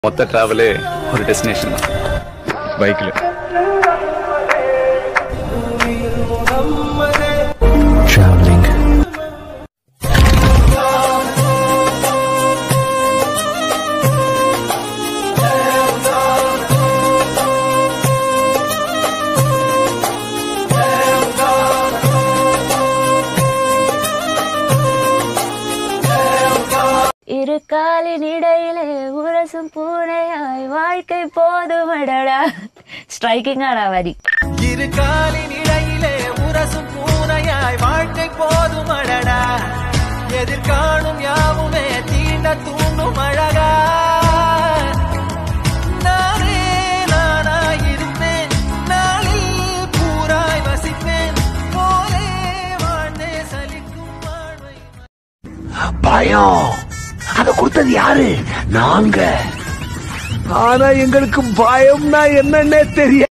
மொத்த டிராவலே ஒரு டெஸ்டினேஷன் தான் பைக்கில் traveling. இரு காலின் இடையிலே உரசும் பூனையாய் வாழ்க்கை போதுமடடா ஸ்ட்ரைக்கிங்காடா வரி இரு காலின் இடையிலே உரசும் பூனையாய் வாழ்க்கை போதும் அடடா எதிர்காணும் யாவுமே தீண்ட தூண்டும் அழகா நானே நானாய் இருப்பேன் நாளில் பூராய் வசிப்பேன் போலே வாழ்ந்தே சலிக்கும் வாழ்வை பயம் அத கொடுத்தது யாரு நாங்க ஆனா எங்களுக்கு பயம்னா என்னன்னே தெரியாது